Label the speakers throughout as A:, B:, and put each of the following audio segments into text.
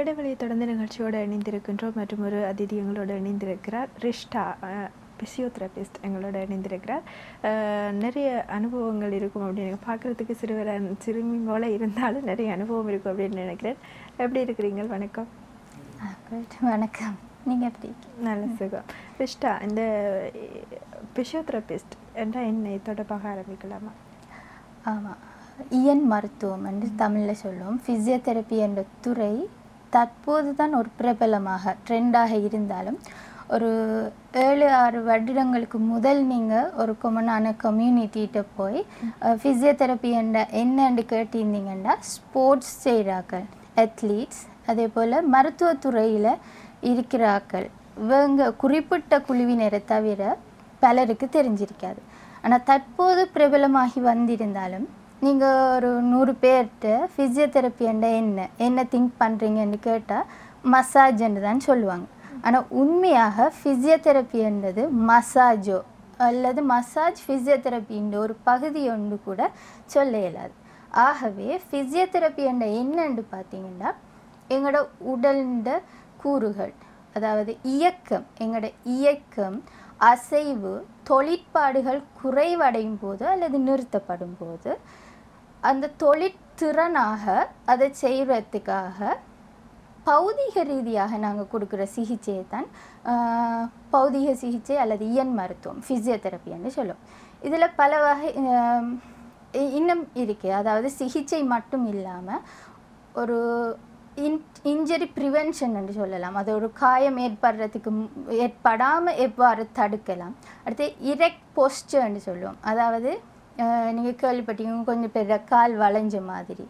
A: இடைவெளியை தொடர்ந்து நிகழ்ச்சியோடு இணைந்திருக்கின்றோம் மற்றும் ஒரு அதிதி எங்களோடு இணைந்திருக்கிறார் ரிஷ்டா பிசியோதெரபிஸ்ட் எங்களோட இணைந்திருக்கிறார் அஹ், நிறைய அனுபவங்கள் இருக்கும் அப்படின்னு பார்க்குறதுக்கு சிறுவர சிறுமி போல இருந்தாலும் நிறைய அனுபவம் இருக்கும் அப்படின்னு நினைக்கிறேன் எப்படி இருக்கிறீங்க வணக்கம்
B: ஆ, good. வணக்கம் நீங்கள் எப்படி இருக்கீங்க?
A: நல்ல சுகம் ரிஷ்டா இந்த பிசியோதெரபிஸ்ட் என்றால் என்ன தொடர்பாக ஆரம்பிக்கலாமா
B: ஆமாம் இயன் மருத்துவம் என்று தமிழில் சொல்லுவோம் ஃபிசியோதெரப்பி என்ற துறை தற்போது தான் ஒரு பிரபலமாக ட்ரெண்டாக இருந்தாலும் ஒரு ஏழு ஆறு வருடங்களுக்கு முதல் நீங்கள் ஒரு கொமனான கம்யூனிட்டிகிட்ட போய் ஃபிசியோதெரப்பி என்ற என்னன்னு கேட்டிருந்தீங்கன்னா ஸ்போர்ட்ஸ் செய்கிறாக்கள் அத்லீட்ஸ் அதே போல் மருத்துவத்துறையில் இருக்கிறாக்கள் இவங்க குறிப்பிட்ட குழுவினரை தவிர பலருக்கு தெரிஞ்சிருக்காது ஆனால் தற்போது பிரபலமாகி வந்திருந்தாலும் நீங்கள் ஒரு நூறு பேர்கிட்ட ஃபிசியோதெரப்பி என்ற என்ன என்ன திங்க் பண்ணுறீங்கன்னு கேட்டால் மசாஜ்ன்னு தான் சொல்லுவாங்க ஆனால் உண்மையாக ஃபிசியோதெரப்பி என்றது மசாஜோ அல்லது மசாஜ் ஃபிசியோதெரப்பின்ற ஒரு பகுதி ஒன்று கூட சொல்ல இயலாது ஆகவே ஃபிசியோதெரப்பி என்ற என்னன்னு பார்த்தீங்கன்னா எங்களோட உடல்ட கூறுகள் அதாவது இயக்கம் எங்களோட இயக்கம் அசைவு தொழிற்பாடுகள் குறைவடையும் போது அல்லது நிறுத்தப்படும் போது அந்த தொழிற்திறனாக அதை செய்கிறதுக்காக பௌதிக ரீதியாக நாங்கள் கொடுக்குற சிகிச்சையை தான் ஆஹ், பௌதிக சிகிச்சை அல்லது இயன் மருத்துவம் ஃபிசியோதெரப்பின்னு சொல்லுவோம் இதில் பல வகை ஆம், இ- இன்னும் இருக்குது அதாவது சிகிச்சை மட்டும் இல்லாமல் ஒரு இன் இன்ஜரி ப்ரிவென்ஷன் என்று சொல்லலாம் அது ஒரு காயம் ஏற்படுறதுக்கு ஏற்படாமல் எவ்வாறு தடுக்கலாம் அடுத்து இரெக்ட் போஸ்டர்ன்னு சொல்லுவோம் அதாவது நீங்கள் கேள்விப்பட்டீங்க கொஞ்சம் பேர் கால் வளைஞ்ச மாதிரி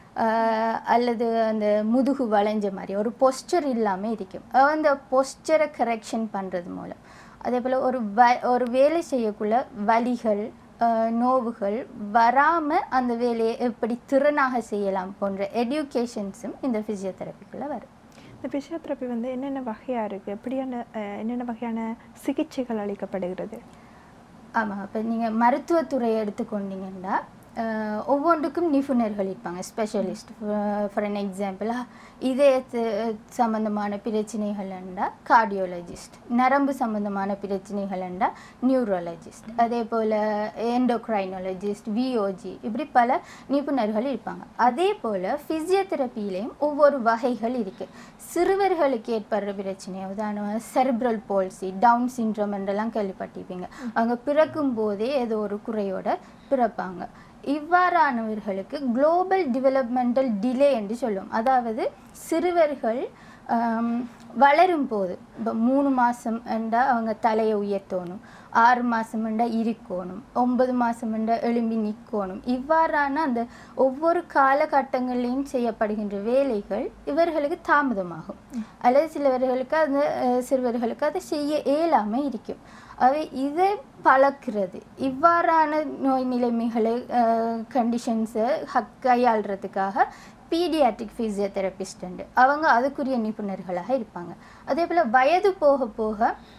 B: ஆஹ் அல்லது அந்த முதுகு வளைஞ்ச மாதிரி ஒரு பொஸ்டர் இல்லாமல் இருக்கும் அஹ் அந்த பொஸ்டரை கரெக்ஷன் பண்ணுறது மூலம் அதே போல் ஒரு வ ஒரு வேலை செய்யக்குள்ள வலிகள் ஆஹ் நோவுகள் வராமல் அந்த வேலையை எப்படி திறனாக செய்யலாம் போன்ற எடியூகேஷன்ஸும் இந்த ஃபிசியோதெரப்பிக்குள்ளே வரும்
A: இந்த பிசியோதெரப்பி வந்து என்னென்ன வகையாக இருக்குது எப்படியான அஹ், என்னென்ன வகையான சிகிச்சைகள் அளிக்கப்படுகிறது
B: ஆமாம் இப்போ நீங்கள் மருத்துவத்துறையை எடுத்துக்கொண்டீங்கன்னா அஹ், ஒவ்வொன்றுக்கும் நிபுணர்கள் இருப்பாங்க ஸ்பெஷலிஸ்ட் ஃபார் an எக்ஸாம்பிள் இதயத்து சம்பந்தமான பிரச்சனைகள் என்றால் கார்டியோலஜிஸ்ட் நரம்பு சம்பந்தமான பிரச்சனைகள் என்றால் நியூரோலஜிஸ்ட் அதே போல் எண்டோக்ரைனாலஜிஸ்ட் விஓஜி இப்படி பல நிபுணர்கள் இருப்பாங்க அதே போல் ஃபிசியோதெரப்பிலையும் ஒவ்வொரு வகைகள் இருக்குது சிறுவர்களுக்கு ஏற்படுற பிரச்சனை உதாரணமாக செரிப்ரல் போல்சி டவுன் சிண்ட்ரோம் என்றெல்லாம் கேள்விப்பட்டிருப்பீங்க அவங்க பிறக்கும் போதே ஏதோ ஒரு குறையோட பிறப்பாங்க இவ்வாறானவர்களுக்கு குளோபல் டெவலப்மெண்டல் டிலே என்று சொல்லுவோம் அதாவது சிறுவர்கள் ஆம், வளரும் போது இப்போ மூணு மாதம் என்றால் அவங்க தலையை உயர்த்தணும் ஆறு மாதம் என்றால் இருக்கணும் ஒன்பது மாதம் என்றால் எழும்பி நிற்கணும் இவ்வாறான அந்த ஒவ்வொரு காலகட்டங்களையும் செய்யப்படுகின்ற வேலைகள் இவர்களுக்கு தாமதமாகும் அல்லது சிலவர்களுக்கு அந்த அஹ், சிறுவர்களுக்கு அதை செய்ய இயலாமல் இருக்கும் அவை இதை பழக்கிறது இவ்வாறான நோய் நிலைமைகளை கண்டிஷன்ஸை கையாளுறதுக்காக பீடியாட்ரிக் ஃபிசியோதெரபிஸ்ட் உண்டு அவங்க அதுக்குரிய நிபுணர்களாக இருப்பாங்க அதே போல் வயது போக போக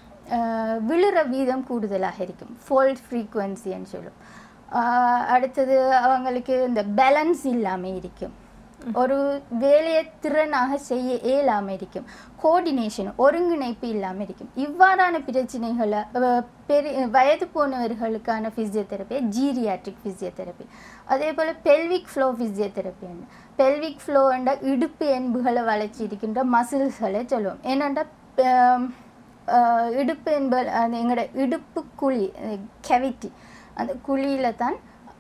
B: அஹ், விழுற வீதம் கூடுதலாக இருக்கும் ஃபோல்ட் ஃப்ரீக்குவன்சின்னு சொல்லும் அஹ், அடுத்தது அவங்களுக்கு இந்த பேலன்ஸ் இல்லாமல் இருக்கும் ஒரு வேலையை திறனாக செய்ய இயலாமல் இருக்கும் கோஆர்டினேஷன் ஒருங்கிணைப்பு இல்லாமல் இருக்கும் இவ்வாறான பிரச்சனைகளை அஹ், பெரிய வயது போனவர்களுக்கான ஃபிசியோதெரப்பி ஜீரியாட்ரிக் ஃபிசியோதெரப்பி அதே போல் பெல்விக் ஃப்ளோ ஃபிசியோதெரப்பி பெல்விக் ஃப்ளோன்ற இடுப்பு எண்புகளை வளர்ச்சி இருக்கின்ற மசில்ஸ்களை சொல்லுவோம் ஏன்னாண்டா ஆம், ஆஹ், இடுப்பு என்பது அந்த எங்களோட இடுப்பு குழி கெவிட்டி அந்த குழியில தான்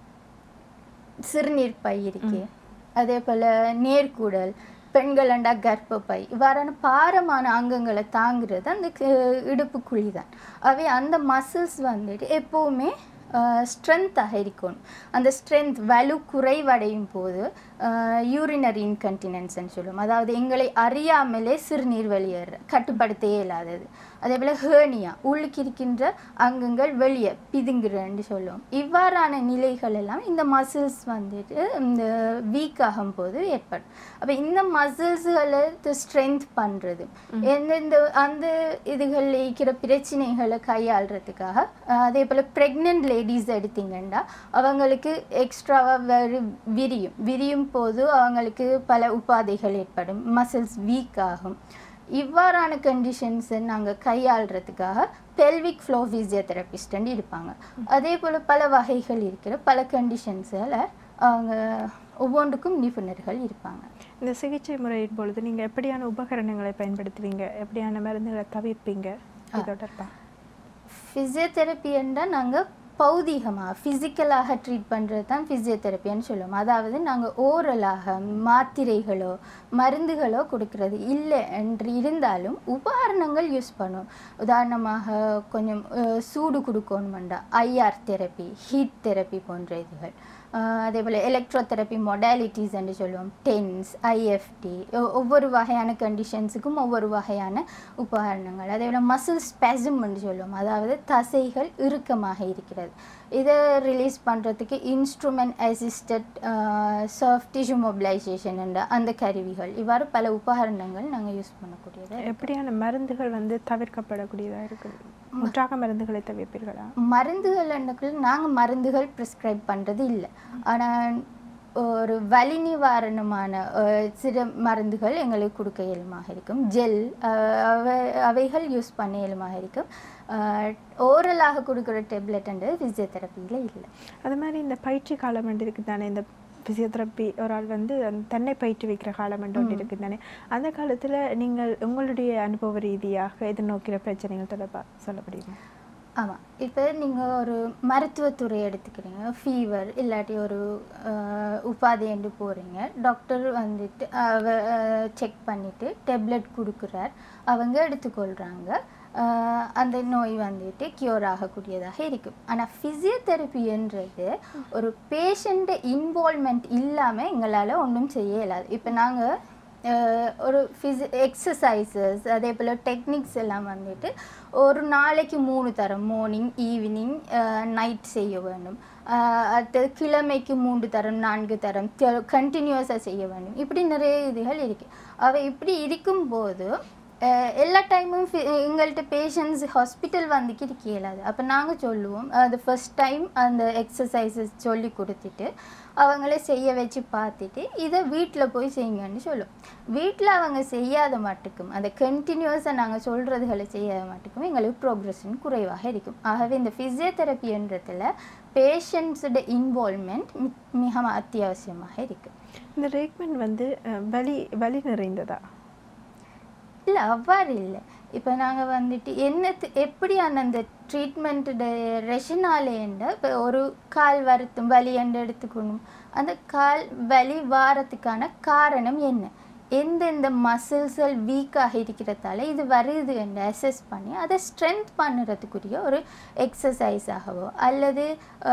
B: சிறுநீர் பை இருக்கு அதே போல் நேர்கூடல் பெண்களண்டா கர்ப்பப்பை இவ்வாறான பாரமான அங்கங்களை தாங்குறது அந்த கு- இடுப்பு குழி தான் அவை அந்த மசில்ஸ் வந்துட்டு எப்போவுமே ஸ்ட்ரென்த்தாக இருக்கணும் அந்த ஸ்ட்ரென்த் வலு குறைவடையும் போது யூரினரி இன்கன்டினன்ஸ்ன்னு சொல்லுவோம் அதாவது எங்களை அறியாமலே சிறுநீர் வெளியேற கட்டுப்படுத்த இயலாதது அதே போல் ஹேர்னியா உள்ளுக்கு இருக்கின்ற அங்கங்கள் வெளியே பிதுங்குறன்னு சொல்லுவோம் இவ்வாறான நிலைகள் எல்லாம் இந்த மசில்ஸ் வந்துட்டு இந்த வீக் ஆகும் போது ஏற்படும் அப்போ இந்த மசில்ஸ்களை ஸ்ட்ரென்த் பண்ணுறது எந்தெந்த அந்த இதுகளில் இருக்கிற பிரச்சனைகளை கையாளுறதுக்காக அஹ், அதே போல் ப்ரெக்னென்ட் லேடிஸ் எடுத்தீங்கன்னா அவங்களுக்கு எக்ஸ்ட்ராவாக விரியும் விரியும் போது அவங்களுக்கு பல உபாதைகள் ஏற்படும் மசில்ஸ் வீக் ஆகும் இவ்வாறான கண்டிஷன்ஸை நாங்கள் கையாளுறதுக்காக பெல்விக் ஃப்ளோ ஃபிசியோதெரபிஸ்ட்னு இருப்பாங்க அதே போல் பல வகைகள் இருக்கிற பல கண்டிஷன்ஸில் அவங்க ஒவ்வொன்றுக்கும் நிபுணர்கள் இருப்பாங்க
A: இந்த சிகிச்சை முறையின் பொழுது நீங்கள் எப்படியான உபகரணங்களை பயன்படுத்துவீங்க எப்படியான மருந்துகளை தவிர்ப்பீங்க இது தொடர்பா
B: ஃபிசியோதெரப்பி என்றால் நாங்கள் பௌதிகமாக ஃபிசிக்கலாக ட்ரீட் பண்ணுறது தான் ஃபிசியோதெரப்பின்னு சொல்லுவோம் அதாவது நாங்கள் ஓரலாக மாத்திரைகளோ மருந்துகளோ கொடுக்கறது இல்லை என்று இருந்தாலும் உபகரணங்கள் யூஸ் பண்ணுவோம் உதாரணமாக கொஞ்சம் அஹ், சூடு கொடுக்கணுமெண்டா ஐஆர் தெரப்பி ஹீட் தெரப்பி போன்ற இதுகள் ஆஹ் அதே போல் எலக்ட்ரோ தெரப்பி மொடாலிட்டிஸ் என்று சொல்லுவோம் டென்ஸ் ஐஎஃப்டி ஒவ்வொரு வகையான கண்டிஷன்ஸுக்கும் ஒவ்வொரு வகையான உபகரணங்கள் அதே போல் மசில் ஸ்பெசம் என்று சொல்லுவோம் அதாவது தசைகள் இறுக்கமாக இருக்கிறது இதை ரிலீஸ் பண்ணுறதுக்கு instrument assisted soft tissue mobilisation என்ற அந்த கருவிகள் இவ்வாறு பல உபகரணங்கள் நாங்கள் யூஸ் பண்ணக்கூடியது
A: எப்படியான மருந்துகள் வந்து தவிர்க்கப்படக்கூடியதாக இருக்குது முற்றாக மருந்துகளை தவிர்ப்பீர்களா
B: மருந்துகள் என்னக்குள்ள நாங்கள் மருந்துகள் ப்ரிஸ்கிரைப் பண்ணுறது இல்லை ஆனால் ஒரு வலி நிவாரணமான அஹ், சில மருந்துகள் எங்களுக்கு கொடுக்க இயலுமாக இருக்கும் ஜெல் அவை அவைகள் யூஸ் பண்ண இயலுமாக இருக்கும் ஓரலாக கொடுக்குற டேப்லெட்ன்றது ஃபிசியோதெரப்பியில் இல்லை
A: அது மாதிரி இந்த பயிற்சி காலம் ஒன்று இருக்குது தானே இந்த ஃபிசியோதெரப்பி ஒரு ஆள் வந்து அந்த தன்னை பயிற்றுவிக்கிற காலம் ஒன்று ஒன்று இருக்குது தானே அந்த காலத்தில் நீங்கள் உங்களுடைய அனுபவ ரீதியாக எதிர்நோக்கிற பிரச்சனைகள் தொடர்பாக சொல்ல முடியுமா
B: ஆமாம் இப்போ நீங்கள் ஒரு மருத்துவத்துறை எடுத்துக்கிறீங்க ஃபீவர் இல்லாட்டி ஒரு அஹ், உபாதை என்று போகிறீங்க டாக்டர் வந்துட்டு அவ செக் பண்ணிவிட்டு டெப்லெட் கொடுக்குறார் அவங்க எடுத்துக்கொள்கிறாங்க அஹ், அந்த நோய் வந்துட்டு க்யூர் ஆகக்கூடியதாக இருக்கும் ஆனால் ஃபிசியோதெரப்பின்றது ஒரு பேஷண்ட்டை இன்வால்மெண்ட் இல்லாமல் எங்களால் ஒன்றும் செய்ய இயலாது இப்போ நாங்கள் அஹ் ஒரு ஃபிசி எக்ஸசைசஸ் அதே போல் டெக்னிக்ஸ் எல்லாம் வந்துட்டு ஒரு நாளைக்கு மூணு தரம் மார்னிங் ஈவினிங் நைட் செய்ய வேண்டும் அஹ் அடுத்தது கிழமைக்கு மூன்று தரம் நான்கு தரம் கண்டினியூஸாக செய்ய வேண்டும் இப்படி நிறைய இதுகள் இருக்குது அவை இப்படி இருக்கும்போது அஹ் எல்லா டைமும் எங்கள்கிட்ட பேஷண்ட்ஸ் ஹாஸ்பிட்டல் வந்துக்கு இருக்க இயலாது அப்போ நாங்கள் சொல்லுவோம் அது ஃபர்ஸ்ட் டைம் அந்த எக்ஸசைசஸ் சொல்லி கொடுத்துட்டு அவங்களே செய்ய வச்சு பார்த்துட்டு இதை வீட்டில் போய் செய்யுங்கன்னு சொல்லுவோம் வீட்டில் அவங்க செய்யாத மட்டுக்கும் அந்த கண்டினியூஸாக நாங்கள் சொல்கிறதுகளை செய்யாத மட்டுக்கும் எங்களுக்கு ப்ரோக்ரஷன் குறைவாக இருக்கும் ஆகவே இந்த ஃபிசியோதெரப்பின்றதில் பேஷண்ட்ஸோட இன்வால்மெண்ட் மிக அத்தியாவசியமாக இருக்குது
A: இந்த ட்ரீட்மெண்ட் வந்து அஹ், வலி வலி நிறைந்ததா
B: இல்லை அவ்வாறு இல்லை இப்போ நாங்கள் வந்துட்டு என்னத்து எப்படியான அந்த ட்ரீட்மெண்ட்டு ரெஷனாலேண்ட இப்போ ஒரு கால் வருத்தம் வலி என்று எடுத்துக்கணும் அந்த கால் வலி வாரத்துக்கான காரணம் என்ன எந்தெந்த மசில்ஸ்கள் வீக்காக இருக்கிறதால இது வருது என்று அசஸ் பண்ணி அதை ஸ்ட்ரென்த் பண்ணுறதுக்குரிய ஒரு எக்ஸசைஸாகவோ அல்லது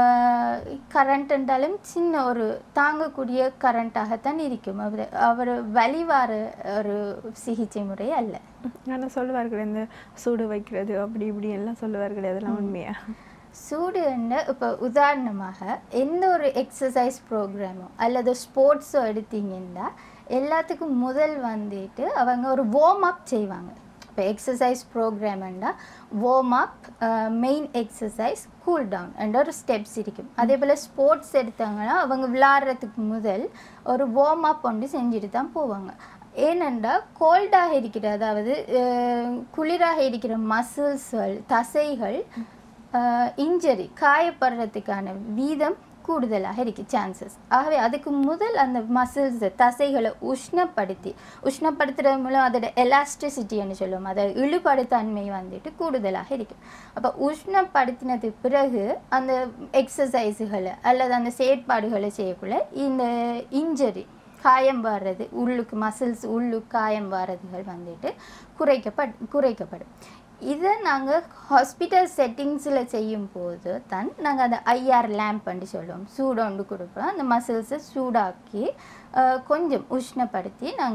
B: கரண்ட் என்றாலும் சின்ன ஒரு தாங்கக்கூடிய கரண்ட்டாகத்தான் இருக்கும் அவர் அவர் வலி வார ஒரு சிகிச்சை முறை அல்ல
A: ஆனால் சொல்லுவார்கள் இந்த சூடு வைக்கிறது அப்படி இப்படி எல்லாம் சொல்லுவார்கள் அதெல்லாம் உண்மையா
B: சூடு என்ன இப்போ உதாரணமாக எந்த ஒரு எக்ஸசைஸ் ப்ரோக்ராமோ அல்லது ஸ்போர்ட்ஸோ எடுத்தீங்கன்னா எல்லாத்துக்கும் முதல் வந்துட்டு அவங்க ஒரு வார்ம் அப் செய்வாங்க இப்போ எக்ஸசைஸ் ப்ரோக்ராம்னா warm up main exercise cool down என்ற ஒரு ஸ்டெப்ஸ் இருக்கும் அதே போல் ஸ்போர்ட்ஸ் எடுத்தாங்கன்னா அவங்க விளாட்றதுக்கு முதல் ஒரு வார்ம் அப் ஒன்று செஞ்சுட்டு தான் போவாங்க ஏனென்றால் கோல்டாக இருக்கிற அதாவது அஹ், குளிராக இருக்கிற மசில்ஸ்கள் தசைகள் இன்ஜரி காயப்படுறதுக்கான வீதம் கூடுதலாக இருக்கு சான்சஸ் ஆகவே அதுக்கு முதல் அந்த மசில்ஸ் தசைகளை உஷ்ணப்படுத்தி உஷ்ணப்படுத்துறது மூலம் அதோட எலாஸ்டிசிட்டின்னு சொல்லுவோம் அதை இழுபடுத்தன்மை வந்துட்டு கூடுதலாக இருக்கு அப்போ உஷ்ணப்படுத்தினது பிறகு அந்த எக்ஸசைஸுகளை அல்லது அந்த செயற்பாடுகளை செய்யக்குள்ள இந்த இன்ஜரி காயம் வர்றது உள்ளுக்கு மசில்ஸ் உள்ளுக்கு காயம் வர்றதுகள் வந்துட்டு குறைக்கப்பட் குறைக்கப்படும் இதை நாங்கள் ஹாஸ்பிட்டல் செட்டிங்ஸில் செய்யும் போது தான் நாங்கள் அந்த ஐஆர் லேம்ப்னு சொல்லுவோம் சூடொண்டு கொடுப்போம் அந்த மசில்ஸை சூடாக்கி அஹ், கொஞ்சம் உஷ்ணப்படுத்தி நாங்கள்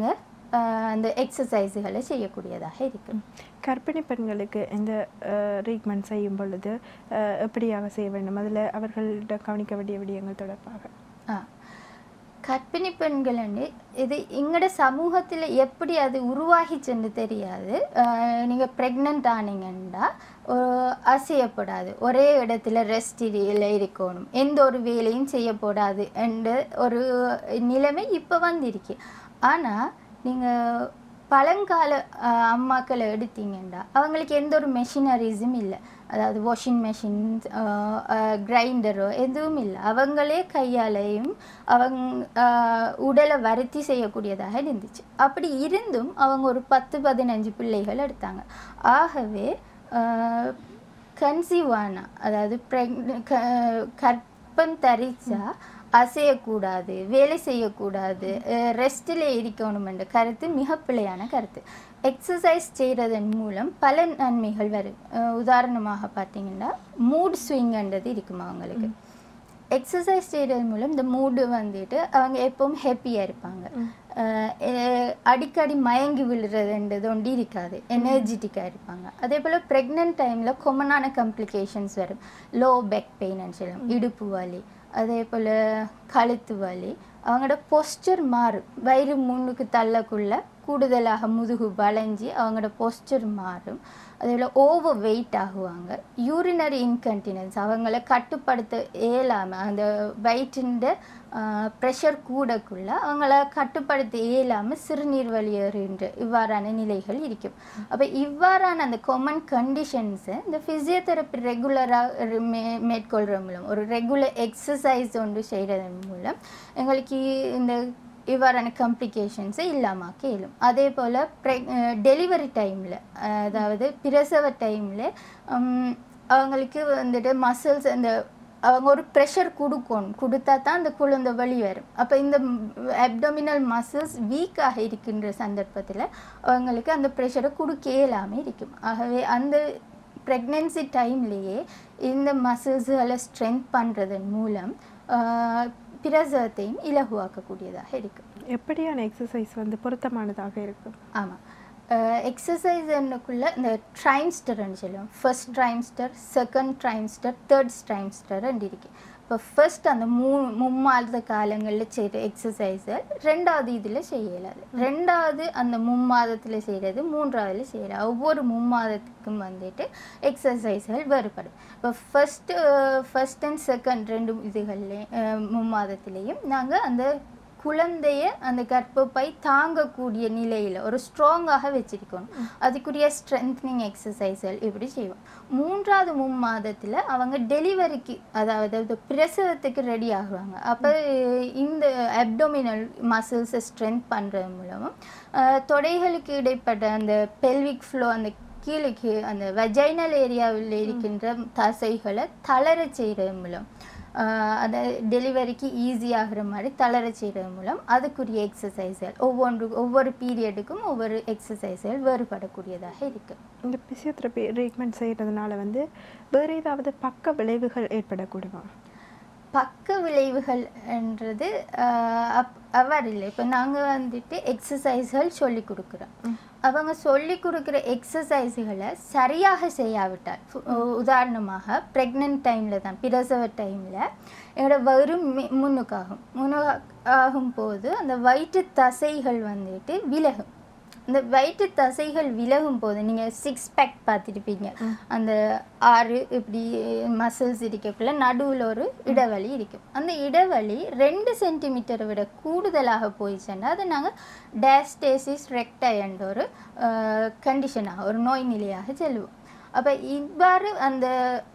B: ஆஹ் அந்த எக்ஸசைஸுகளை செய்யக்கூடியதாக இருக்கும்
A: கர்ப்பிணி பெண்களுக்கு இந்த ட்ரீட்மெண்ட் செய்யும் பொழுது அஹ், எப்படியாக செய்ய வேண்டும் அதில் அவர்கள்ட்ட கவனிக்க வேண்டிய விடயங்கள் தொடர்பாக
B: ஆ கர்ப்பிணி பெண்கள் வந்து இது எங்களோட சமூகத்தில் எப்படி அது உருவாகிச்சுன்னு தெரியாது நீங்கள் ப்ரெக்னென்ட் ஆனீங்கன்னா அஹ், அசையப்படாது ஒரே இடத்துல ரெஸ்ட் இருக்கணும் எந்த ஒரு வேலையும் செய்யப்படாது என்ற ஒரு நிலைமை இப்போ வந்திருக்கு ஆனால் நீங்கள் பழங்கால அஹ், அம்மாக்களை எடுத்தீங்கன்னா அவங்களுக்கு எந்த ஒரு மெஷினரிஸும் இல்லை அதாவது வாஷிங் மெஷின் கிரைண்டரோ எதுவும் இல்லை அவங்களே கையாலையும் அவங்க அஹ், உடலை வருத்தி செய்யக்கூடியதாக இருந்துச்சு அப்படி இருந்தும் அவங்க ஒரு பத்து பதினஞ்சு பிள்ளைகள் எடுத்தாங்க ஆகவே கன்சீவ் ஆனா அதாவது pregnant- க- கர்ப்பம் தரிச்சா அசையக்கூடாது வேலை செய்யக்கூடாது ரெஸ்ட்டில் இருக்கணும் என்ற கருத்து மிக பிழையான கருத்து எக்ஸசைஸ் செய்கிறதன் மூலம் பல நன்மைகள் வரும் அஹ் உதாரணமாக பார்த்தீங்கன்னா மூட் ஸ்விங்ன்றது இருக்கும் அவங்களுக்கு எக்ஸசைஸ் செய்கிறது மூலம் இந்த மூடு வந்துட்டு அவங்க எப்பவும் ஹாப்பியாக இருப்பாங்க அஹ் எ- அடிக்கடி மயங்கி விழுறதுன்றது ஒன்று இருக்காது எனர்ஜெட்டிக்காக இருப்பாங்க அதே போல் ப்ரெக்னென்ட் டைமில் கொமனான காம்ப்ளிகேஷன்ஸ் வரும் லோ பேக் பெயின்னு சொல்லலாம் இடுப்பு வலி அதே போல் கழுத்து வலி அவங்களோட பொஸ்டர் மாறும் வயிறு முன்னுக்கு தள்ளக்குள்ள கூடுதலாக முதுகு வளைஞ்சி அவங்களோட பொஸ்டர் மாறும் அதே போல் ஓவர் வெயிட் ஆகுவாங்க யூரினரி இன்கண்டினன்ஸ் அவங்கள கட்டுப்படுத்த இயலாமல் அந்த வயிற்றிൻ്റെ ப்ரெஷர் கூடக்குள்ள அவங்கள கட்டுப்படுத்த இயலாமல் சிறுநீர் வெளியேறுகின்ற இவ்வாறான நிலைகள் இருக்கும் அப்போ இவ்வாறான அந்த காமன் கண்டிஷன்ஸை இந்த ஃபிசியோதெரப்பி ரெகுலராக மே மேற்கொள்கிற மூலம் ஒரு ரெகுலர் எக்ஸசைஸ் ஒன்று செய்கிறதன் மூலம் எங்களுக்கு இந்த இவ்வாறான காம்ப்ளிகேஷன்ஸை இல்லாமாக்க இயலும் அதே போல் ப்ரெக் டெலிவரி டைமில் அதாவது பிரசவ டைமில் அவங்களுக்கு வந்துட்டு மசில்ஸ் அந்த அவங்க ஒரு ப்ரெஷர் கொடுக்கணும் கொடுத்தா தான் அந்த குழந்தை வழி வரும் அப்போ இந்த அப்டோமினல் மசில்ஸ் வீக்காக இருக்கின்ற சந்தர்ப்பத்தில் அவங்களுக்கு அந்த ப்ரெஷரை கொடுக்க இயலாமல் இருக்கும் ஆகவே அந்த ப்ரெக்னென்சி டைம்லேயே இந்த மசில்ஸுகளை ஸ்ட்ரென்த் பண்ணுறதன் மூலம் ஆஹ், பிரசவத்தையும் இலகுவாக்கக்கூடியதாக இருக்கும்
A: எப்படியான எக்ஸசைஸ் வந்து பொருத்தமானதாக இருக்கும்
B: ஆமாம் எக்ஸசைஸ்னுக்குள்ள இந்த ட்ரைம்ஸ்டர்னு சொல்லுவோம் first trimester second trimester third trimester இருக்கு இப்போ ஃபர்ஸ்ட் அந்த மூணு மும்மாத காலங்களில் செய்கிற எக்ஸசைஸை ரெண்டாவது இதில் செய்யலாது ரெண்டாவது அந்த மும்மாதத்தில் செய்கிறது மூன்றாவதுல செய்யலாம் ஒவ்வொரு மும்மாதத்துக்கும் வந்துட்டு எக்ஸசைஸ்கள் வேறுபடும் இப்போ ஃபஸ்ட்டு ஃபர்ஸ்ட் அண்ட் செகண்ட் ரெண்டு இதுகள்லேயும் மும்மாதத்துலேயும் நாங்கள் அந்த குழந்தைய அந்த கர்ப்பப்பை தாங்கக்கூடிய நிலையில் ஒரு ஸ்ட்ராங்காக வச்சிருக்கணும் அதுக்குரிய ஸ்ட்ரென்த்னிங் எக்ஸசைஸ்கள் இப்படி செய்வோம் மூன்றாவது மும்மாதத்தில் அவங்க டெலிவரிக்கு அதாவது அது பிரசவத்துக்கு ரெடி ஆகுவாங்க அப்போ இந்த அப்டோமினல் மசில்ஸை ஸ்ட்ரென்த் பண்ணுறது மூலமும் அஹ், தொடைகளுக்கு இடைப்பட்ட அந்த பெல்விக் ஃப்ளோ அந்த கீழுக்கு அந்த வெஜைனல் ஏரியாவில் இருக்கின்ற தசைகளை தளர செய்கிறது மூலம் ஆஹ் அதை டெலிவரிக்கு ஈஸியாகிற மாதிரி தளர செய்கிறது மூலம் அதுக்குரிய எக்ஸசைஸ்கள் ஒவ்வொன்று ஒவ்வொரு பீரியடுக்கும் ஒவ்வொரு எக்ஸசைஸ்கள் வேறுபடக்கூடியதாக இருக்குது
A: இந்த பிசியோதெரப்பி ட்ரீட்மெண்ட் செய்கிறதுனால வந்து வேறு ஏதாவது பக்க விளைவுகள் ஏற்படக்கூடுமா
B: பக்க விளைவுகள் என்றது ஆஹ் அப் அவ்வாறு இல்லை இப்போ நாங்கள் வந்துட்டு எக்ஸசைஸ்கள் சொல்லி கொடுக்குறோம் அவங்க சொல்லி கொடுக்குற எக்ஸசைஸ்களை சரியாக செய்யாவிட்டால் ஃபு- உதாரணமாக ப்ரெக்னென்ட் டைமில் தான் பிரசவ டைமில் எங்களோட வயிறு மி- முன்னுக்காகும் முன்னுக்காகும் போது அந்த வயிற்று தசைகள் வந்துட்டு விலகும் இந்த வயிற்று தசைகள் விலகும் போது நீங்கள் சிக்ஸ் பேக் பார்த்துருப்பீங்க அந்த ஆறு இப்படி மசில்ஸ் இருக்கக்குள்ள நடுவில் ஒரு இடைவெளி இருக்கும் அந்த இடைவெளி ரெண்டு சென்டிமீட்டரை விட கூடுதலாக போயிடுச்சுன்னா அதை நாங்கள் டேஸ்டேசிஸ் ரெக்டை என்ற ஒரு கண்டிஷனாக ஒரு நோய் நிலையாக சொல்லுவோம் அப்போ இவ்வாறு அந்த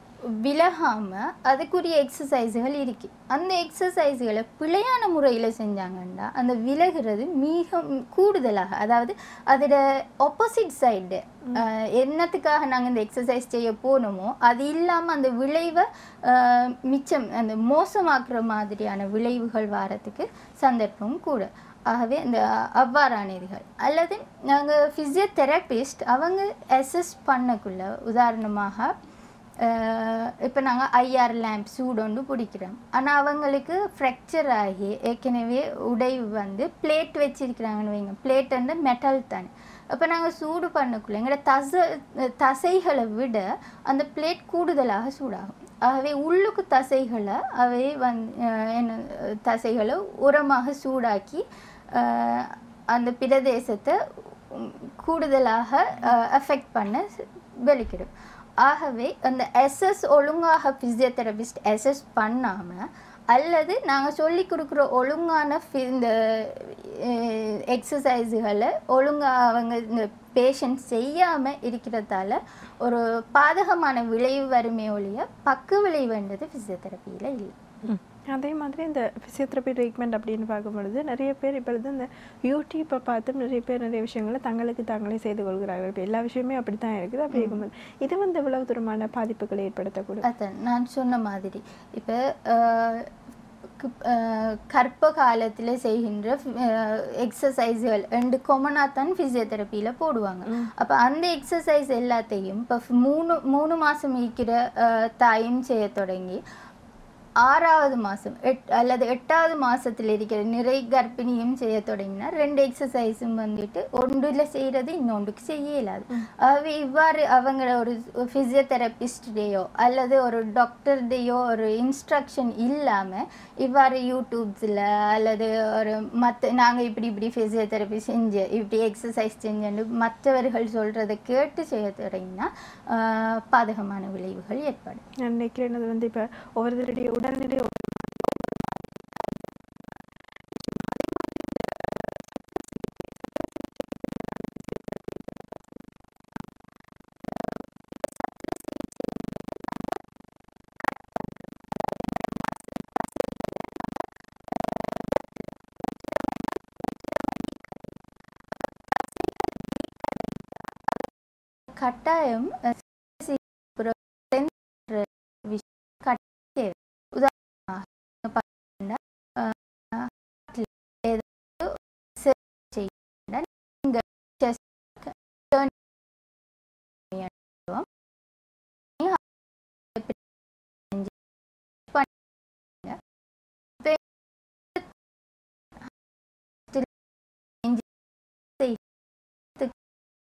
B: விலகாமல் அதுக்குரிய எக்ஸசைஸுகள் இருக்கு அந்த எக்ஸசைஸுகளை பிழையான முறையில் செஞ்சாங்கன்னா அந்த விலகிறது மிக கூடுதலாக அதாவது அதோட ஆப்போசிட் சைடு என்னத்துக்காக நாங்கள் இந்த எக்ஸசைஸ் செய்ய போனோமோ அது இல்லாமல் அந்த விளைவை அஹ், மிச்சம் அந்த மோசமாக்குற மாதிரியான விளைவுகள் வாரத்துக்கு சந்தர்ப்பம் கூட ஆகவே இந்த அவ்வாறான இதுகள் அல்லது நாங்கள் ஃபிசியோதெரபிஸ்ட் அவங்க அசஸ் பண்ணக்குள்ள உதாரணமாக இப்போ நாங்கள் ஐஆர் லேம்ப் சூடொண்டு பிடிக்கிறோம் ஆனால் அவங்களுக்கு ஃப்ராக்சர் ஆகி ஏற்கனவே உடைவு வந்து பிளேட் வச்சிருக்கிறாங்கன்னு வைங்க பிளேட் வந்து மெட்டல் தானே அப்போ நாங்கள் சூடு பண்ணக்குள்ள எங்களோட தசை தசைகளை விட அந்த பிளேட் கூடுதலாக சூடாகும் ஆகவே உள்ளுக்கு தசைகளை அவை வந் அஹ் என்ன தசைகளை உரமாக சூடாக்கி அஹ் அந்த பிரதேசத்தை உம், கூடுதலாக அஃபெக்ட் பண்ண ஸ்- வெளிக்கிடும் ஆகவே அந்த எஸ்எஸ் ஒழுங்காக ஃபிசியோதெரபிஸ்ட் எஸ்எஸ் பண்ணாமல் அல்லது நாங்கள் சொல்லி கொடுக்குற ஒழுங்கான phy- இந்த எக்ஸசைஸுகளை ஒழுங்காக அவங்க இந்த பேஷண்ட் செய்யாமல் இருக்கிறதால ஒரு பாதகமான விளைவு வருமே ஒழிய பக்க விளைவுன்றது ஃபிசியோதெரப்பியில் இல்லை
A: ம். அதே மாதிரி இந்த ஃபிசியோதெரப்பி ட்ரீட்மெண்ட் அப்படின்னு பார்க்கும் பொழுது நிறைய பேர் இப்பொழுது இந்த யூடியூப்பை பார்த்து நிறைய பேர் நிறைய விஷயங்களை தங்களுக்கு தாங்களே செய்து கொள்கிறார்கள் இப்போ எல்லா விஷயமே அப்படி தான் இருக்குது அப்படி இருக்கும்போது இது வந்து எவ்வளவு தூரமான பாதிப்புகளை ஏற்படுத்தக்கூடும்
B: அதான் நான் சொன்ன மாதிரி இப்போ கர்ப்ப காலத்தில் செய்கின்ற எக்ஸசைஸ்கள் ரெண்டு கொமனாக தான் ஃபிசியோதெரப்பியில் போடுவாங்க அப்போ அந்த எக்ஸசைஸ் எல்லாத்தையும் இப்போ மூணு மூணு மாதம் இருக்கிற அஹ், தாயும் செய்ய தொடங்கி ஆறாவது மாதம் எட் அல்லது எட்டாவது மாசத்துல இருக்கிற நிறை கர்ப்பிணியும் செய்ய தொடங்கினா ரெண்டு எக்ஸசைஸும் வந்துட்டு ஒன்றில் செய்கிறது இன்னொன்றுக்கு செய்ய இயலாது ஆகவே இவ்வாறு அவங்கள ஒரு ஃபிசியோதெரபிஸ்டையோ அல்லது ஒரு டாக்டர்டையோ ஒரு இன்ஸ்ட்ரக்ஷன் இல்லாமல் இவ்வாறு யூடியூப்ஸில் அல்லது ஒரு மற்ற நாங்கள் இப்படி இப்படி ஃபிசியோதெரப்பி செஞ்சு இப்படி எக்ஸசைஸ் செஞ்சுன்னு மற்றவர்கள் சொல்கிறத கேட்டு செய்ய தொடங்கினா ஆஹ், பாதகமான விளைவுகள் ஏற்படும்
A: நான் நினைக்கிறேன் அது வந்து இப்போ ஒவ்வொருத்தருடைய உடல்நிலை
B: கட்டாயம் அஹ், சி- புற- சென்ற விஷயம் கட்டாயம் தேவை. உதாரணமாக நீங்க பார்த்தீங்கன்னா, அஹ், ஏதாவது செ- செய்யணும்னா நீங்க chest க்கு turn பண்ணணும். நீங்க எப்படி செஞ்சு பண்ணுங்க. இப்ப செஞ்சு செய்யறதுக்கு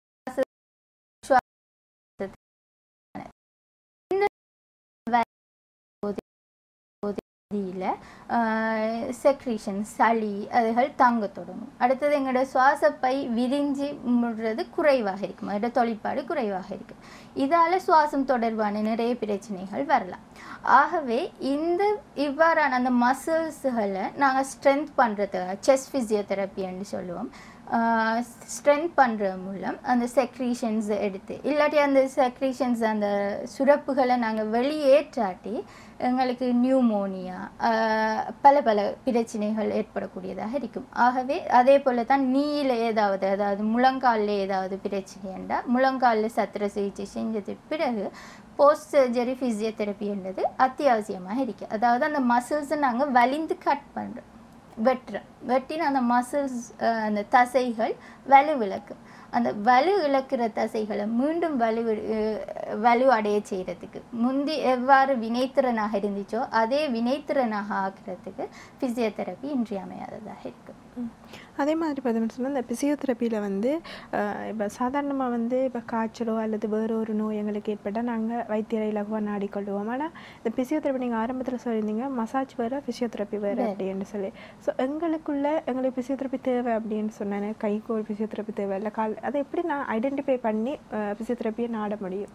B: பகுதியில் செக்ரீஷன் சளி அதுகள் தாங்க தொடங்கும் அடுத்தது எங்களோட சுவாசப்பை விரிஞ்சு முடுறது குறைவாக இருக்கும் அதோட தொழிற்பாடு குறைவாக இருக்கும் இதால் சுவாசம் தொடர்பான நிறைய பிரச்சனைகள் வரலாம் ஆகவே இந்த இவ்வாறான அந்த மசில்ஸுகளை நாங்கள் ஸ்ட்ரென்த் பண்ணுறது செஸ் ஃபிசியோதெரப்பின்னு சொல்லுவோம் ஸ்ட்ரென்த் பண்ணுற மூலம் அந்த செக்ரீஷன்ஸ் எடுத்து இல்லாட்டி அந்த செக்ரீஷன்ஸ் அந்த சுரப்புகளை நாங்கள் வெளியேற்றாட்டி எங்களுக்கு நியூமோனியா பல பல பிரச்சனைகள் ஏற்படக்கூடியதாக இருக்கும் ஆகவே அதே போல தான் நீல ஏதாவது அதாவது முழங்காலில் ஏதாவது பிரச்சனை என்றால் முழங்காலில் சத்திர சிகிச்சை செஞ்சதுக்கு பிறகு போஸ்ட் சர்ஜரி ஃபிசியோதெரப்பின்றது அத்தியாவசியமாக இருக்குது அதாவது அந்த மசில்ஸை நாங்கள் வலிந்து கட் பண்ணுறோம் வெட்டுறோம் வெட்டின அந்த மசில்ஸ் அந்த தசைகள் வலு விளக்கு அந்த வலு இழக்கிற தசைகளை மீண்டும் வலு வலு அடைய செய்கிறதுக்கு முந்தி எவ்வாறு வினைத்திறனாக இருந்துச்சோ அதே வினைத்திறனாக ஆக்கிறதுக்கு ஃபிசியோதெரப்பி இன்றியமையாததாக இருக்குது
A: ம். அதே மாதிரி பார்த்தோம்னு சொன்னால் இந்த பிசியோதெரப்பியில் வந்து இப்போ சாதாரணமாக வந்து இப்போ காய்ச்சலோ அல்லது வேறு ஒரு நோய் எங்களுக்கு ஏற்பட்டால் நாங்கள் வைத்தியரை இலகுவாக நாடிக்கொள்வோம் ஆனால் இந்த பிசியோதெரப்பி நீங்கள் ஆரம்பத்தில் சொல்லியிருந்தீங்க மசாஜ் வேறு ஃபிசியோதெரப்பி வேறு அப்படின்னு சொல்லி ஸோ எங்களுக்குள்ள எங்களுக்கு பிசியோதெரப்பி தேவை அப்படின்னு சொன்னேன் கைக்கு ஒரு பிசியோதெரப்பி தேவை இல்லை கால் அதை எப்படி நான் ஐடென்டிஃபை பண்ணி பிசியோதெரப்பியை நாட முடியும்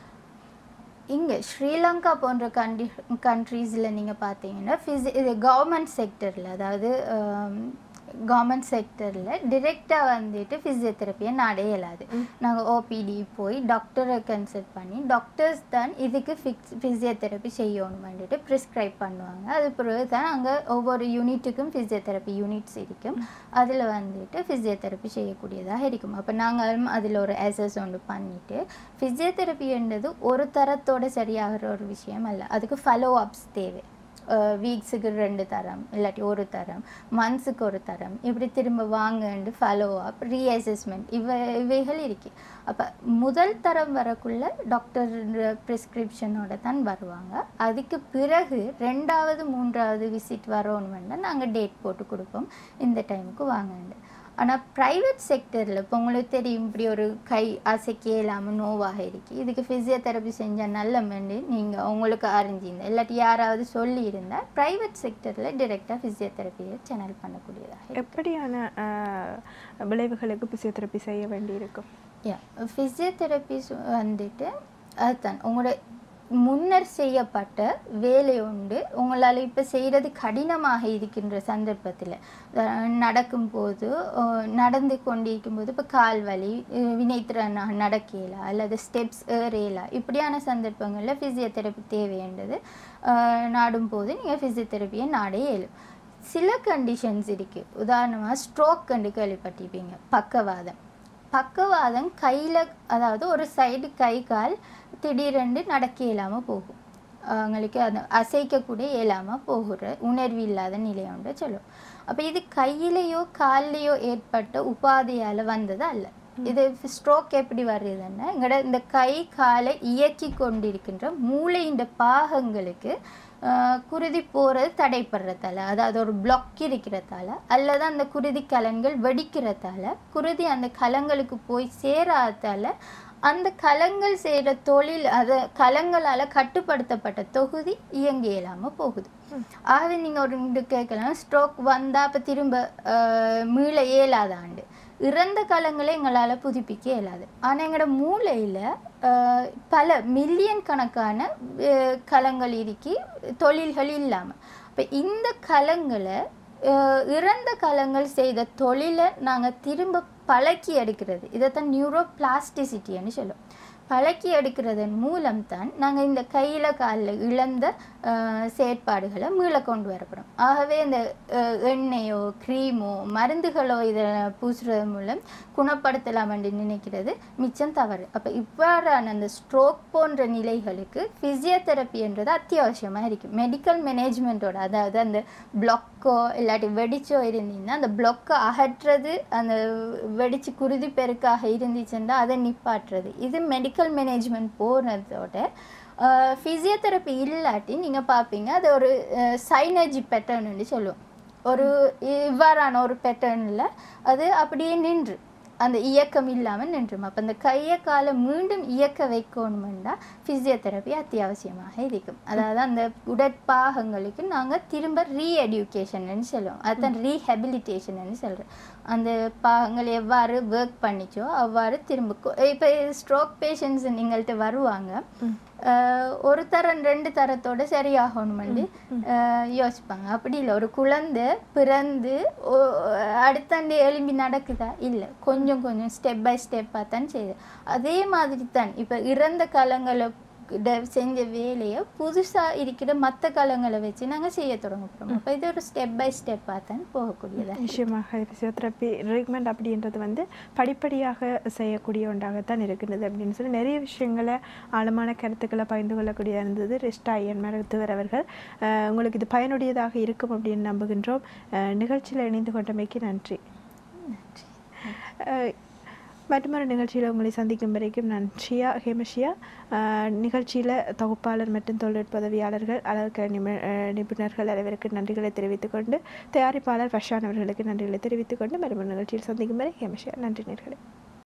B: இங்கே ஸ்ரீலங்கா போன்ற கண்ட்ரி கண்ட்ரீஸில் நீங்கள் பார்த்தீங்கன்னா ஃபிசி இது கவர்மெண்ட் செக்டரில் அதாவது கவர்மெண்ட் செக்டரில் டிரெக்டாக வந்துட்டு ஃபிசியோதெரப்பியை நாடே இயலாது நாங்கள் ஓபிடி போய் டாக்டரை கன்சல்ட் பண்ணி டாக்டர்ஸ் தான் இதுக்கு ஃபிக்ஸ் ஃபிசியோதெரப்பி செய்யணும் வந்துட்டு ப்ரிஸ்கிரைப் பண்ணுவாங்க அது பிறகு தான் அங்கே ஒவ்வொரு யூனிட்டுக்கும் ஃபிசியோதெரப்பி யூனிட்ஸ் இருக்கும் அதில் வந்துட்டு ஃபிசியோதெரப்பி செய்யக்கூடியதாக இருக்கும் அப்போ நாங்கள் அதில் ஒரு எஸ்எஸ் ஒன்று பண்ணிவிட்டு ஃபிசியோதெரப்பின்றது ஒரு தரத்தோட சரியாகிற ஒரு விஷயம் அல்ல அதுக்கு ஃபாலோ அப்ஸ் தேவை வீக்ஸுக்கு ரெண்டு தரம் இல்லாட்டி ஒரு தரம் மந்த்ஸுக்கு ஒரு தரம் இப்படி திரும்ப வாங்கண்டு ஃபாலோ அப் ரீஅசஸ்மெண்ட் இவை இவைகள் இருக்கு அப்போ முதல் தரம் வரக்குள்ள டாக்டர் ப்ரிஸ்கிரிப்ஷனோட தான் வருவாங்க அதுக்கு பிறகு ரெண்டாவது மூன்றாவது விசிட் வரணுமென்னா நாங்கள் டேட் போட்டு கொடுப்போம் இந்த டைமுக்கு வாங்கண்டு ஆனால் ப்ரைவேட் செக்டரில் இப்போ உங்களுக்கு தெரியும் இப்படி ஒரு கை அசைக்க இல்லாமல் நோவாக இருக்கு இதுக்கு ஃபிசியோதெரப்பி செஞ்சால் நல்ல மெண்டு நீங்கள் உங்களுக்கு அறிஞ்சிருந்தா இல்லாட்டி யாராவது சொல்லியிருந்தால் ப்ரைவேட் செக்டரில் டிரெக்டாக ஃபிசியோதெரப்பியை சேனல் பண்ணக்கூடியதாக இருக்கு.
A: எப்படியான அஹ், விளைவுகளுக்கு பிசியோதெரப்பி செய்ய வேண்டியிருக்கும்
B: யா ஃபிசியோதெரபிஸ் வந்துட்டு அதுதான் உங்களோட முன்னர் செய்யப்பட்ட வேலை உண்டு உங்களால் இப்போ செய்கிறது கடினமாக இருக்கின்ற சந்தர்ப்பத்தில் நடக்கும்போது அஹ், நடந்து கொண்டிருக்கும்போது இப்போ கால் வலி அஹ், வினைத்திறனாக நடக்கலாம் அல்லது ஸ்டெப்ஸ் ஏறலாம் இப்படியான சந்தர்ப்பங்களில் ஃபிசியோதெரப்பி தேவைன்றது அஹ், நாடும்போது நீங்கள் ஃபிசியோதெரப்பியை நாடே இயலும் சில கண்டிஷன்ஸ் இருக்குது உதாரணமாக ஸ்ட்ரோக் கண்டு கேள்விப்பட்டிருப்பீங்க பக்கவாதம் பக்கவாதம் கையில் அதாவது ஒரு சைடு கை கால் திடீரென்று நடக்க இயலாமல் போகும் அவங்களுக்கு அந்த அசைக்கக்கூட இயலாமல் போகிற உணர்வு இல்லாத நிலை ஒன்று சொல்லும் அப்போ இது கையிலேயோ கால்லையோ ஏற்பட்ட உபாதையால் வந்தது அல்ல இது ஸ்ட்ரோக் எப்படி வருதுன்னா எங்களோட இந்த கை காலை இயக்கி கொண்டிருக்கின்ற மூளையின் பாகங்களுக்கு ஆஹ், குருதி போகிறது தடைப்படுறதால அதாவது ஒரு பிளாக் இருக்கிறதால அல்லது அந்த குருதி கலன்கள் வெடிக்கிறதால குருதி அந்த கலங்களுக்கு போய் சேராதால அந்த கலங்கள் செய்கிற தொழில் அதை கலங்களால் கட்டுப்படுத்தப்பட்ட தொகுதி இயங்க இயலாமல் போகுது ஆகவே நீங்கள் ஒரு இது கேட்கலாம் ஸ்ட்ரோக் வந்தால் அப்போ திரும்ப ஆஹ், மீள இயலாதாண்டு இறந்த கலங்களை எங்களால் புதுப்பிக்க இயலாது ஆனால் எங்களோட மூளையில் பல மில்லியன் கணக்கான அஹ், கலங்கள் இருக்கி தொழில்கள் இல்லாமல் இப்போ இந்த கலங்களை அஹ், இறந்த கலங்கள் செய்த தொழிலை நாங்கள் திரும்ப பழக்கி எடுக்கிறது இதைத்தான் நியூரோ பிளாஸ்டிசிட்டின்னு சொல்லுவோம் பழக்கி எடுக்கிறதன் மூலம் தான் நாங்கள் இந்த கையில் காலில் இழந்த அஹ், செயற்பாடுகளை மீள கொண்டு வரப்படும் ஆகவே இந்த அஹ், எண்ணெயோ க்ரீமோ மருந்துகளோ இதை பூசுறது மூலம் குணப்படுத்தலாம் என்று நினைக்கிறது மிச்சம் தவறு அப்போ இவ்வாறான அந்த ஸ்ட்ரோக் போன்ற நிலைகளுக்கு ஃபிசியோதெரப்பி என்றது அத்தியாவசியமாக இருக்குது மெடிக்கல் மேனேஜ்மெண்ட்டோட அதாவது அந்த பிளாக்கோ இல்லாட்டி வெடிச்சோ இருந்தீங்கன்னா அந்த பிளாக்கை அகற்றுறது அந்த வெடிச்சு குருதி பெருக்காக இருந்துச்சுன்னா அதை நிப்பாட்டுறது இது மெடிக்கல் மேனேஜ்மெண்ட் போனதோட ஃபிசியோதெரப்பி இல்லாட்டி நீங்கள் பார்ப்பீங்க அது ஒரு சைனர்ஜி பேட்டர்ன்னு சொல்லுவோம் ஒரு இவ்வாறான ஒரு பேட்டர்னில் அது அப்படியே நின்று அந்த இயக்கம் இல்லாமல் நின்றும் அப்போ அந்த கையை காலை மீண்டும் இயக்க வைக்கணுமெண்டா ஃபிசியோதெரப்பி அத்தியாவசியமாக இருக்கும் அதாவது அந்த உடற்பாகங்களுக்கு நாங்கள் திரும்ப ரீஎடியூகேஷன்னு சொல்லுவோம் அதுதான் ரீஹெபிலிட்டேஷன்னு சொல்கிறோம் அந்த பாகங்கள் எவ்வாறு ஒர்க் பண்ணிச்சோ அவ்வாறு திரும்ப இப்போ ஸ்ட்ரோக் பேஷண்ட்ஸ் நீங்கள்கிட்ட வருவாங்க அஹ், ஒரு தரம் ரெண்டு தரத்தோட சரியாகணுமெண்டு அஹ், யோசிப்பாங்க அப்படி இல்லை ஒரு குழந்தை பிறந்து ஒ- அடுத்தாண்டு எலும்பி நடக்குதா இல்லை கொஞ்சம் கொஞ்சம் ஸ்டெப் பை ஸ்டெப்பாக தான் செய்யுது அதே மாதிரி தான் இப்போ இறந்த காலங்களை ட- செஞ்ச வேலையை புதுசாக இருக்கிற மற்ற காலங்களை வச்சு நாங்கள் செய்ய தொடங்க போகிறோம் அப்போ இது ஒரு ஸ்டெப் பை ஸ்டெப்பாக தான் போகக்கூடியதாக
A: நிச்சயமாக ஃபிசியோதெரப்பி ட்ரீட்மெண்ட் அப்படின்றது வந்து படிப்படியாக செய்யக்கூடிய ஒன்றாகத்தான் இருக்கின்றது அப்படின்னு சொல்லி நிறைய விஷயங்களை ஆழமான கருத்துக்களை பகிர்ந்து கொள்ளக்கூடிய இருந்தது ரிஷ்டா ஐயன் மருத்துவர் அவர்கள் அஹ், உங்களுக்கு இது பயனுடையதாக இருக்கும் அப்படின்னு நம்புகின்றோம் அஹ், நிகழ்ச்சியில் இணைந்து கொண்டமைக்கு நன்றி அஹ், மற்றொரு நிகழ்ச்சியில் உங்களை சந்திக்கும் வரைக்கும் நான் ஷியா ஹேமஷியா நிகழ்ச்சியில் தொகுப்பாளர் மற்றும் தொழில்நுட்ப உதவியாளர்கள் அழகு நிபு அஹ், நிபுணர்கள் அனைவருக்கு நன்றிகளை தெரிவித்துக் கொண்டு தயாரிப்பாளர் ஃபஷான் அவர்களுக்கு நன்றிகளை தெரிவித்துக் கொண்டு மறுமொரு நிகழ்ச்சியில் சந்திக்கும் வரை ஹேமஷியா நன்றி நேர்களே